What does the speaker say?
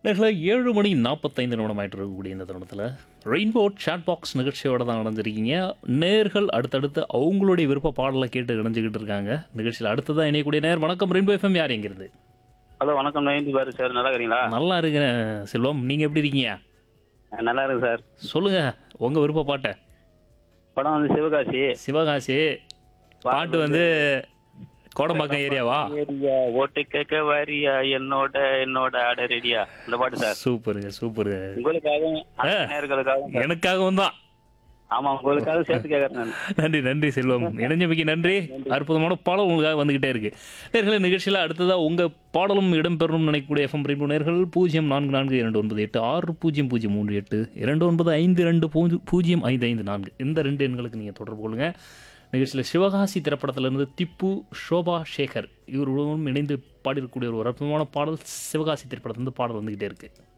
நேரில் ஏழு மணி நாற்பத்தைந்து நிமிடமாயிட்டு இருக்கக்கூடிய இந்த தருணத்தில் ரெயின்போ சாட் பாக்ஸ் நிகழ்ச்சியோட தான் நடந்திருக்கீங்க நேர்கள் அடுத்தடுத்து அவங்களுடைய விருப்ப பாடலை கேட்டு இணைஞ்சுக்கிட்டு இருக்காங்க நிகழ்ச்சியில் அடுத்ததான் இணையக்கூடிய நேர் வணக்கம் ரெயின்போ எஃப்எம் யார் எங்கிறது ஹலோ வணக்கம் நயன்தி பாரு சார் நல்லா இருக்கிறீங்களா நல்லா இருக்கிறேன் செல்வம் நீங்கள் எப்படி இருக்கீங்க அஹ் நல்லா இருக்கு சார் சொல்லுங்கள் உங்கள் விருப்ப பாட்டை படம் வந்து சிவகாசி சிவகாசி பாட்டு வந்து கோடம்பாக்கம் ஏரியாவா ஏரியா ஓட்டு கேட்க வாரியா என்னோட என்னோட ஆட ரெடியா இந்த பாட்டு சார் சூப்பருங்க சூப்பருங்க உங்களுக்காகவும் ஆ. நேர்களுக்காகவும் சார். எனக்காகவும் தான் ஆமா உங்களுக்காக சேர்த்து கேட்கறேன் நான் நன்றி நன்றி செல்வம் இணைஞ்சமைக்கு நன்றி அற்புதமான பாடல் உங்களுக்காக வந்துகிட்டே இருக்கு நேர்களை நிகழ்ச்சியில் அடுத்ததாக உங்கள் பாடலும் இடம்பெறும் நினைக்கக்கூடிய எஃப்எம் ரெண்டு நேர்கள் பூஜ்ஜியம் நான்கு நான்கு இரண்டு ஒன்பது எட்டு ஆறு பூஜ்ஜியம் பூஜ்ஜியம் மூன்று எட்டு இரண்டு ஒன்பது ஐந்து ரெண்டு பூஜ்ஜி- பூஜ்ஜியம் ஐந்து ஐந்து நான்கு இந்த ரெண்டு எண்களுக்கு நீங்கள் தொடர்பு கொள்ளுங்க நிகழ்ச்சியில் சிவகாசி திரைப்படத்திலிருந்து திப்பு ஷோபா சேகர் இவர்களுடன் இணைந்து பாடியிருக்கக்கூடிய ஒரு அற்புதமான பாடல் சிவகாசி திரைப்படத்திலிருந்து பாடல் வந்துகிட்டே இருக்கு